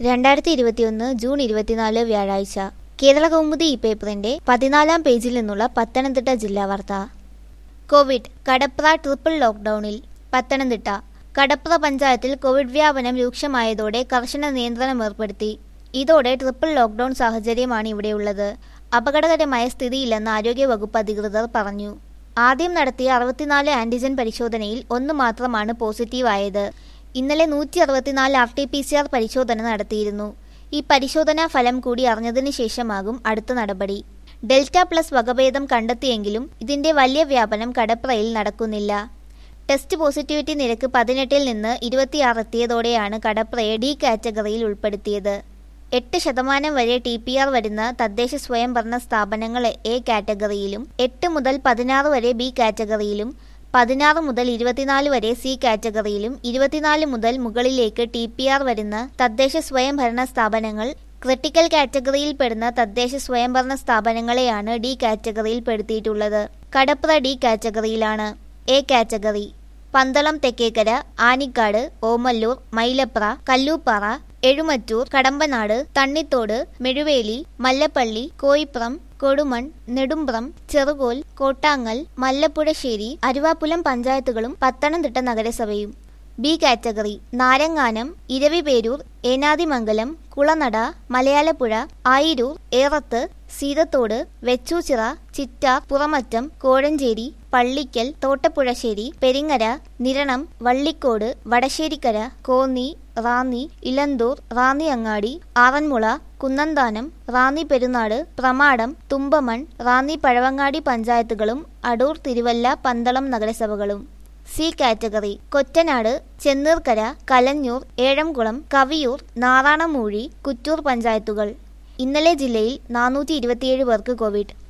രണ്ടായിരത്തി ഇരുപത്തിയൊന്ന് ജൂൺ ഇരുപത്തിനാല് വ്യാഴാഴ്ച കേരള കൗമുദി ഈ പേപ്പറിന്റെ പതിനാലാം പേജിൽ നിന്നുള്ള പത്തനംതിട്ട ജില്ലാ വാർത്ത കോവിഡ് കടപ്ര ട്രിപ്പിൾ ലോക്ക്ഡൌണിൽ പത്തനംതിട്ട കടപ്ര പഞ്ചായത്തിൽ കോവിഡ് വ്യാപനം രൂക്ഷമായതോടെ കർശന നിയന്ത്രണം ഏർപ്പെടുത്തി ഇതോടെ ട്രിപ്പിൾ ലോക്ക്ഡൌൺ സാഹചര്യമാണ് ഇവിടെയുള്ളത് അപകടകരമായ സ്ഥിതിയില്ലെന്ന് ആരോഗ്യവകുപ്പ് അധികൃതർ പറഞ്ഞു ആദ്യം നടത്തിയ അറുപത്തിനാല് ആന്റിജൻ പരിശോധനയിൽ ഒന്ന് മാത്രമാണ് പോസിറ്റീവായത് ഇന്നലെ നൂറ്റി അറുപത്തിനാല് R T P C R പരിശോധന നടത്തിയിരുന്നു ഈ പരിശോധനാ ഫലം കൂടി അറിഞ്ഞതിന് ശേഷമാകും അടുത്ത നടപടി ഡെൽറ്റ പ്ലസ് വകഭേദം കണ്ടെത്തിയെങ്കിലും ഇതിന്റെ വലിയ വ്യാപനം കടപ്രയിൽ നടക്കുന്നില്ല ടെസ്റ്റ് പോസിറ്റിവിറ്റി നിരക്ക് പതിനെട്ടിൽ നിന്ന് ഇരുപത്തിയാറ് എത്തിയതോടെയാണ് കടപ്രയെ ഡി കാറ്റഗറിയിൽ ഉൾപ്പെടുത്തിയത് എട്ട് ശതമാനം വരെ ടി പി ആർ വരുന്ന തദ്ദേശ സ്വയംഭരണ സ്ഥാപനങ്ങൾ എ കാറ്റഗറിയിലും എട്ട് മുതൽ പതിനാറ് വരെ ബി കാറ്റഗറിയിലും പതിനാറ് മുതൽ ഇരുപത്തിനാല് വരെ സി കാറ്റഗറിയിലും ഇരുപത്തിനാല് മുതൽ മുകളിലേക്ക് ടി പി ആർ വരുന്ന തദ്ദേശ സ്വയംഭരണ സ്ഥാപനങ്ങൾ ക്രിട്ടിക്കൽ കാറ്റഗറിയിൽ പെടുന്ന തദ്ദേശ സ്വയംഭരണ സ്ഥാപനങ്ങളെയാണ് ഡി കാറ്റഗറിയിൽ പെടുത്തിയിട്ടുള്ളത് കടപ്ര ഡി കാറ്റഗറിയിലാണ് എ കാറ്റഗറി പന്തളം തെക്കേക്കര ആനിക്കാട് ഓമല്ലൂർ മൈലപ്ര കല്ലൂപ്പാറ എഴുമറ്റൂർ കടമ്പനാട് തണ്ണിത്തോട് മെഴുവേലി മല്ലപ്പള്ളി കോയിപ്രം കൊടുമൺ നെടുമ്പ്രം ചെറുകോൽ കോട്ടാങ്ങൽ മല്ലപ്പുഴശ്ശേരി അരുവാപ്പുലം പഞ്ചായത്തുകളും പത്തനംതിട്ട നഗരസഭയും ബി കാറ്റഗറി നാരങ്ങാനം ഇരവിപേരൂർ ഏനാദിമംഗലം കുളനട മലയാലപ്പുഴ ആയിരൂർ ഏറത്ത് സീതത്തോട് വെച്ചൂച്ചിറ ചിറ്റാർ പുറമറ്റം കോഴഞ്ചേരി പള്ളിക്കൽ തോട്ടപ്പുഴശ്ശേരി പെരിങ്ങര നിരണം വള്ളിക്കോട് വടശ്ശേരിക്കര കോന്നി റാന്നി ഇലന്തൂർ റാന്നി അങ്ങാടി ആറന്മുള കുന്നന്താനം റാന്നി പെരുന്നാട് പ്രമാടം തുമ്പമൺ റാന്നി പഴവങ്ങാടി പഞ്ചായത്തുകളും അടൂർ തിരുവല്ല പന്തളം നഗരസഭകളും സി കാറ്റഗറി കൊറ്റനാട് ചെന്നീർക്കര കലഞ്ഞൂർ ഏഴംകുളം കവിയൂർ നാറാണമൂഴി കുറ്റൂർ പഞ്ചായത്തുകൾ ഇന്നലെ ജില്ലയിൽ നാനൂറ്റി ഇരുപത്തിയേഴ് പേർക്ക് കോവിഡ്